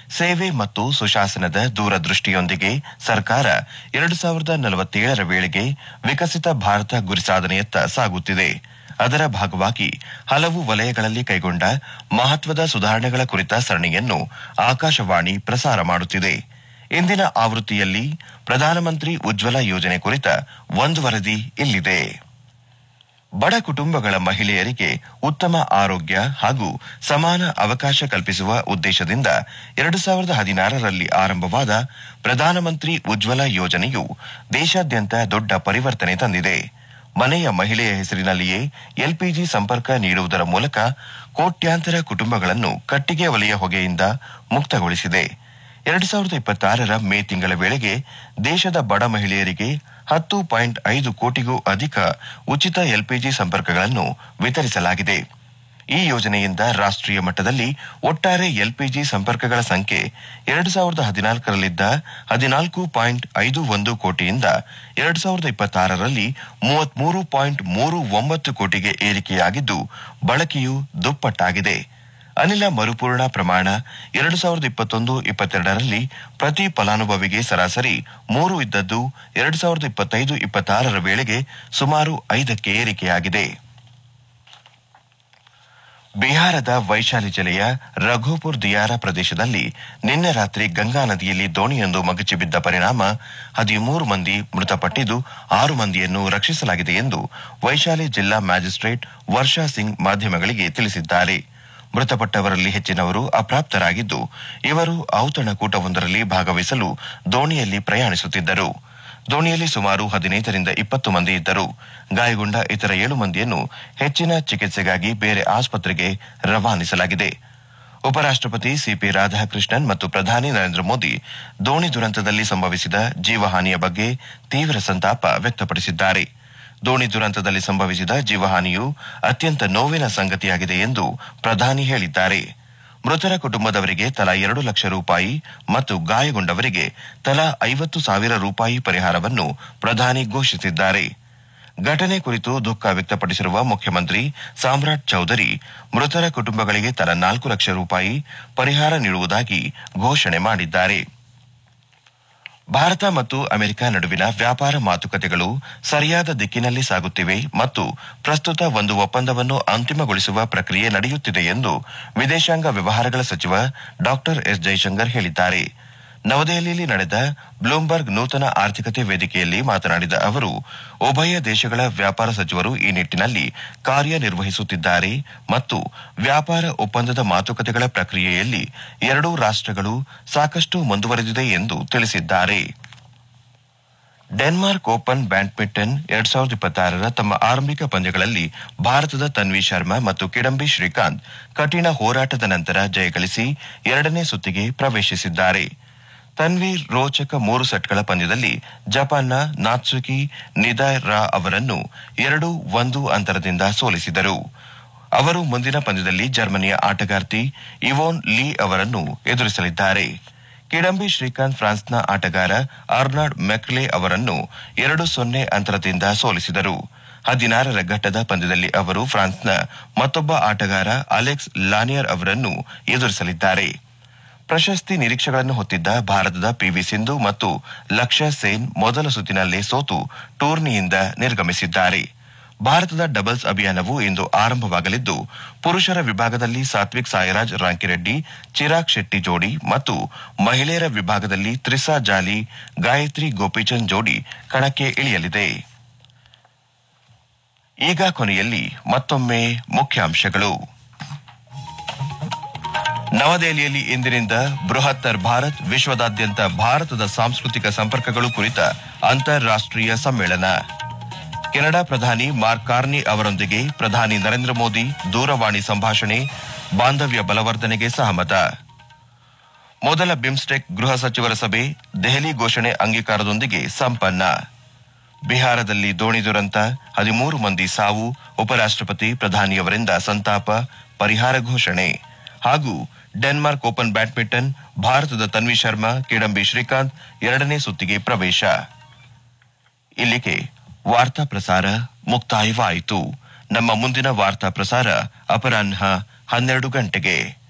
ಸೇವೆ ಮತ್ತು ಸುಶಾಸನದ ದೂರದೃಷ್ಟಿಯೊಂದಿಗೆ ಸರ್ಕಾರ ಎರಡು ಸಾವಿರದ ನಲವತ್ತೇಳರ ವೇಳೆಗೆ ವಿಕಸಿತ ಭಾರತ ಗುರಿ ಸಾಧನೆಯತ್ತ ಸಾಗುತ್ತಿದೆ ಅದರ ಭಾಗವಾಗಿ ಹಲವು ವಲಯಗಳಲ್ಲಿ ಕೈಗೊಂಡ ಮಹತ್ವದ ಸುಧಾರಣೆಗಳ ಕುರಿತ ಸರಣಿಯನ್ನು ಆಕಾಶವಾಣಿ ಪ್ರಸಾರ ಮಾಡುತ್ತಿದೆ ಇಂದಿನ ಆವೃತ್ತಿಯಲ್ಲಿ ಪ್ರಧಾನಮಂತ್ರಿ ಉಜ್ವಲ ಯೋಜನೆ ಕುರಿತ ಒಂದು ವರದಿ ಇಲ್ಲಿದೆ ಬಡ ಕುಟುಂಬಗಳ ಮಹಿಳೆಯರಿಗೆ ಉತ್ತಮ ಆರೋಗ್ಯ ಹಾಗೂ ಸಮಾನ ಅವಕಾಶ ಕಲ್ಪಿಸುವ ಉದ್ದೇಶದಿಂದ ಎರಡು ಸಾವಿರದ ಹದಿನಾರರಲ್ಲಿ ಆರಂಭವಾದ ಪ್ರಧಾನಮಂತ್ರಿ ಉಜ್ವಲ ಯೋಜನೆಯು ದೇಶಾದ್ಯಂತ ದೊಡ್ಡ ಪರಿವರ್ತನೆ ತಂದಿದೆ ಮನೆಯ ಮಹಿಳೆಯ ಹೆಸರಿನಲ್ಲಿಯೇ ಎಲ್ಪಿಜಿ ಸಂಪರ್ಕ ನೀಡುವುದರ ಮೂಲಕ ಕೋಟ್ಯಾಂತರ ಕುಟುಂಬಗಳನ್ನು ಕಟ್ಟಿಗೆ ವಲಯ ಹೊಗೆಯಿಂದ ಮುಕ್ತಗೊಳಿಸಿದೆ ಎರಡು ಸಾವಿರದ ಇಪ್ಪತ್ತಾರರ ಮೇ ತಿಂಗಳ ವೇಳೆಗೆ ದೇಶದ ಬಡ ಮಹಿಳೆಯರಿಗೆ ಹತ್ತು ಪಾಯಿಂಟ್ ಐದು ಕೋಟಿಗೂ ಅಧಿಕ ಉಚಿತ ಎಲ್ಪಿಜಿ ಸಂಪರ್ಕಗಳನ್ನು ವಿತರಿಸಲಾಗಿದೆ ಈ ಯೋಜನೆಯಿಂದ ರಾಷ್ಟ್ರೀಯ ಮಟ್ಟದಲ್ಲಿ ಒಟ್ಟಾರೆ ಎಲ್ಪಿಜಿ ಸಂಪರ್ಕಗಳ ಸಂಖ್ಯೆ ಎರಡು ಸಾವಿರದ ಹದಿನಾಲ್ಕರಲ್ಲಿದ್ದ ಹದಿನಾಲ್ಕು ಪಾಯಿಂಟ್ ಐದು ಒಂದು ಕೋಟಿಯಿಂದ ಎರಡು ಸಾವಿರದ ಇಪ್ಪತ್ತಾರರಲ್ಲಿ ಮೂವತ್ಮೂರು ಪಾಯಿಂಟ್ ಮೂರು ಒಂಬತ್ತು ಕೋಟಿಗೆ ಏರಿಕೆಯಾಗಿದ್ದು ಬಳಕೆಯು ದುಪ್ಪಟ್ಟಾಗಿದೆ ಅನಿಲ ಮರುಪೂರಣ ಪ್ರಮಾಣ ಎರಡು ಸಾವಿರದ ಇಪ್ಪತ್ತೊಂದು ಇಪ್ಪತ್ತೆರಡರಲ್ಲಿ ಪ್ರತಿ ಫಲಾನುಭವಿಗೆ ಸರಾಸರಿ ಮೂರು ಇದ್ದದ್ದು ಎರಡು ಸಾವಿರದ ಇಪ್ಪತ್ತೈದು ಇಪ್ಪತ್ತಾರರ ವೇಳೆಗೆ ಸುಮಾರು ಐದಕ್ಕೆ ಏರಿಕೆಯಾಗಿದೆ ಬಿಹಾರದ ವೈಶಾಲಿ ಜಿಲ್ಲೆಯ ರಘುಪುರ್ ದಿಯಾರ ಪ್ರದೇಶದಲ್ಲಿ ನಿನ್ನೆ ರಾತ್ರಿ ಗಂಗಾ ನದಿಯಲ್ಲಿ ದೋಣಿಯೊಂದು ಮಗುಚಿ ಬಿದ್ದ ಪರಿಣಾಮ ಹದಿಮೂರು ಮಂದಿ ಮೃತಪಟ್ಟಿದ್ದು ಆರು ಮಂದಿಯನ್ನು ರಕ್ಷಿಸಲಾಗಿದೆ ಎಂದು ವೈಶಾಲಿ ಜಿಲ್ಲಾ ಮ್ಯಾಜಿಸ್ಟ್ರೇಟ್ ವರ್ಷಾ ಸಿಂಗ್ ಮಾಧ್ಯಮಗಳಿಗೆ ತಿಳಿಸಿದ್ದಾರೆ ಮೃತಪಟ್ಟವರಲ್ಲಿ ಹೆಚ್ಚಿನವರು ಅಪ್ರಾಪ್ತರಾಗಿದ್ದು ಇವರು ಔತಣಕೂಟವೊಂದರಲ್ಲಿ ಭಾಗವಹಿಸಲು ದೋಣಿಯಲ್ಲಿ ಪ್ರಯಾಣಿಸುತ್ತಿದ್ದರು ದೋಣಿಯಲ್ಲಿ ಸುಮಾರು ಹದಿನೈದರಿಂದ ಇಪ್ಪತ್ತು ಮಂದಿ ಇದ್ದರು ಗಾಯಗೊಂಡ ಇತರ ಏಳು ಮಂದಿಯನ್ನು ಹೆಚ್ಚಿನ ಚಿಕಿತ್ಸೆಗಾಗಿ ಬೇರೆ ಆಸ್ಪತ್ರೆಗೆ ರವಾನಿಸಲಾಗಿದೆ ಉಪರಾಷ್ಟಪತಿ ಸಿಪಿ ರಾಧಾಕೃಷ್ಣನ್ ಮತ್ತು ಪ್ರಧಾನಿ ನರೇಂದ್ರ ಮೋದಿ ದೋಣಿ ದುರಂತದಲ್ಲಿ ಸಂಭವಿಸಿದ ಜೀವಹಾನಿಯ ಬಗ್ಗೆ ತೀವ್ರ ಸಂತಾಪ ವ್ಯಕ್ತಪಡಿಸಿದ್ದಾರೆ ದೋಣಿ ದುರಂತದಲ್ಲಿ ಸಂಭವಿಸಿದ ಜೀವಹಾನಿಯು ಅತ್ಯಂತ ನೋವಿನ ಸಂಗತಿಯಾಗಿದೆ ಎಂದು ಪ್ರಧಾನಿ ಹೇಳಿದ್ದಾರೆ ಮೃತರ ಕುಟುಂಬದವರಿಗೆ ತಲಾ ಎರಡು ಲಕ್ಷ ರೂಪಾಯಿ ಮತ್ತು ಗಾಯಗೊಂಡವರಿಗೆ ತಲಾ ಐವತ್ತು ಸಾವಿರ ರೂಪಾಯಿ ಪರಿಹಾರವನ್ನು ಪ್ರಧಾನಿ ಘೋಷಿಸಿದ್ದಾರೆ ಘಟನೆ ಕುರಿತು ದುಃಖ ವ್ಯಕ್ತಪಡಿಸಿರುವ ಮುಖ್ಯಮಂತ್ರಿ ಸಾಮ್ರಾಟ್ ಚೌಧರಿ ಮೃತರ ಕುಟುಂಬಗಳಿಗೆ ತಲಾ ನಾಲ್ಕು ಲಕ್ಷ ರೂಪಾಯಿ ಪರಿಹಾರ ನೀಡುವುದಾಗಿ ಘೋಷಣೆ ಮಾಡಿದ್ದಾರೆ ಭಾರತ ಮತ್ತು ಅಮೆರಿಕ ನಡುವಿನ ವ್ಯಾಪಾರ ಮಾತುಕತೆಗಳು ಸರಿಯಾದ ದಿಕ್ಕಿನಲ್ಲಿ ಸಾಗುತ್ತಿವೆ ಮತ್ತು ಪ್ರಸ್ತುತ ಒಂದು ಒಪ್ಪಂದವನ್ನು ಅಂತಿಮಗೊಳಿಸುವ ಪ್ರಕ್ರಿಯೆ ನಡೆಯುತ್ತಿದೆ ಎಂದು ವಿದೇಶಾಂಗ ವ್ಯವಹಾರಗಳ ಸಚಿವ ಡಾ ಎಸ್ ಜೈಶಂಕರ್ ಹೇಳಿದ್ದಾರೆ ನವದೆಹಲಿಯಲ್ಲಿ ನಡೆದ ಬ್ಲೂಂಬರ್ಗ್ ನೂತನ ಆರ್ಥಿಕತೆ ವೇದಿಕೆಯಲ್ಲಿ ಮಾತನಾಡಿದ ಅವರು ಉಭಯ ದೇಶಗಳ ವ್ಯಾಪಾರ ಸಚಿವರು ಈ ನಿಟ್ಟಿನಲ್ಲಿ ಕಾರ್ಯನಿರ್ವಹಿಸುತ್ತಿದ್ದಾರೆ ಮತ್ತು ವ್ಯಾಪಾರ ಒಪ್ಪಂದದ ಮಾತುಕತೆಗಳ ಪ್ರಕ್ರಿಯೆಯಲ್ಲಿ ಎರಡೂ ರಾಷ್ಟಗಳು ಸಾಕಷ್ಟು ಮುಂದುವರೆದಿದೆ ಎಂದು ತಿಳಿಸಿದ್ದಾರೆ ಡೆನ್ಮಾರ್ಕ್ ಓಪನ್ ಬ್ಯಾಡ್ಮಿಂಟನ್ ಎರಡ್ ಸಾವಿರದ ಇಪ್ಪತ್ತಾರರ ತಮ್ಮ ಆರಂಭಿಕ ಪಂದ್ಯಗಳಲ್ಲಿ ಭಾರತದ ತನ್ವಿ ಶರ್ಮಾ ಮತ್ತು ಕಿಡಂಬಿ ಶ್ರೀಕಾಂತ್ ಕಠಿಣ ಹೋರಾಟದ ನಂತರ ಜಯಗಳಿಸಿ ಎರಡನೇ ಸುತ್ತಿಗೆ ಪ್ರವೇಶಿಸಿದ್ದಾರೆ ತನ್ವಿ ರೋಚಕ ಮೂರು ಸೆಟ್ಗಳ ಪಂದ್ಯದಲ್ಲಿ ಜಪಾನ್ನ ನಾತ್ಸುಕಿ ನಿದಾಯ್ ರಾ ಅವರನ್ನು ಎರಡು ಒಂದು ಅಂತರದಿಂದ ಸೋಲಿಸಿದರು ಅವರು ಮುಂದಿನ ಪಂದ್ಯದಲ್ಲಿ ಜರ್ಮನಿಯ ಆಟಗಾರ್ತಿ ಇವೋನ್ ಲೀ ಅವರನ್ನು ಎದುರಿಸಲಿದ್ದಾರೆ ಕಿಡಂಬಿ ಶ್ರೀಕಾಂತ್ ಫ್ರಾನ್ಸ್ನ ಆಟಗಾರ ಆರ್ನಾಲ್ಡ್ ಮೆಕ್ಲೆ ಅವರನ್ನು ಎರಡು ಸೊನ್ನೆ ಅಂತರದಿಂದ ಸೋಲಿಸಿದರು ಹದಿನಾರರ ಘಟ್ಟದ ಪಂದ್ಯದಲ್ಲಿ ಅವರು ಫ್ರಾನ್ಸ್ನ ಮತ್ತೊಬ್ಬ ಆಟಗಾರ ಅಲೆಕ್ಸ್ ಲಾನಿಯರ್ ಅವರನ್ನು ಎದುರಿಸಲಿದ್ದಾರೆ ಪ್ರಶಸ್ತಿ ನಿರೀಕ್ಷೆಗಳನ್ನು ಹೊತ್ತಿದ್ದ ಭಾರತದ ಪಿವಿ ಸಿಂಧು ಮತ್ತು ಲಕ್ಷ್ಯ ಸೇನ್ ಮೊದಲ ಸುತ್ತಿನಲ್ಲೇ ಸೋತು ಟೂರ್ನಿಯಿಂದ ನಿರ್ಗಮಿಸಿದ್ದಾರೆ ಭಾರತದ ಡಬಲ್ಸ್ ಅಭಿಯಾನವು ಇಂದು ಆರಂಭವಾಗಲಿದ್ದು ಪುರುಷರ ವಿಭಾಗದಲ್ಲಿ ಸಾತ್ವಿಕ್ ಸಾಯಿರಾಜ್ ರಾಂಕಿರೆಡ್ಡಿ ಚಿರಾಗ್ ಶೆಟ್ಟಿ ಜೋಡಿ ಮತ್ತು ಮಹಿಳೆಯರ ವಿಭಾಗದಲ್ಲಿ ತ್ರಿಸಾ ಜಾಲಿ ಗಾಯತ್ರಿ ಗೋಪಿಚಂದ್ ಜೋಡಿ ಕಣಕ್ಕೆ ಇಳಿಯಲಿದೆ ಈಗ ಕೊನೆಯಲ್ಲಿ ಮತ್ತೊಮ್ಮೆ ಮುಖ್ಯಾಂಶಗಳು ನವದೆಹಲಿಯಲ್ಲಿ ಇಂದಿನಿಂದ ಬೃಹತ್ತರ್ ಭಾರತ್ ವಿಶ್ವದಾದ್ಯಂತ ಭಾರತದ ಸಾಂಸ್ಕೃತಿಕ ಸಂಪರ್ಕಗಳು ಕುರಿತ ಅಂತಾರಾಷ್ಟೀಯ ಸಮ್ಮೇಳನ ಕೆನಡಾ ಪ್ರಧಾನಿ ಮಾರ್ಕ್ ಕಾರ್ನಿ ಅವರೊಂದಿಗೆ ಪ್ರಧಾನಿ ನರೇಂದ್ರ ಮೋದಿ ದೂರವಾಣಿ ಸಂಭಾಷಣೆ ಬಾಂಧವ್ಯ ಬಲವರ್ಧನೆಗೆ ಸಹಮತ ಮೊದಲ ಬಿಮ್ಸ್ಟೆಕ್ ಗೃಹ ಸಚಿವರ ಸಭೆ ದೆಹಲಿ ಘೋಷಣೆ ಅಂಗೀಕಾರದೊಂದಿಗೆ ಸಂಪನ್ನ ಬಿಹಾರದಲ್ಲಿ ದೋಣಿ ದುರಂತ ಹದಿಮೂರು ಮಂದಿ ಸಾವು ಉಪರಾಷ್ಟಪತಿ ಪ್ರಧಾನಿಯವರಿಂದ ಸಂತಾಪ ಪರಿಹಾರ ಘೋಷಣೆ ಹಾಗೂ ಡೆನ್ಮಾರ್ಕ್ ಓಪನ್ ಬ್ಯಾಡ್ಮಿಂಟನ್ ಭಾರತದ ತನ್ವಿ ಶರ್ಮಾ ಕಿಡಂಬಿ ಶ್ರೀಕಾಂತ್ ಎರಡನೇ ಸುತ್ತಿಗೆ ಪ್ರವೇಶ ಇಲ್ಲಿಗೆ ವಾರ್ತಾ ಪ್ರಸಾರ ಮುಕ್ತಾಯವಾಯಿತು ನಮ್ಮ ಮುಂದಿನ ವಾರ್ತಾ ಪ್ರಸಾರ ಅಪರಾಹ್ನ ಹನ್ನೆರಡು ಗಂಟೆಗೆ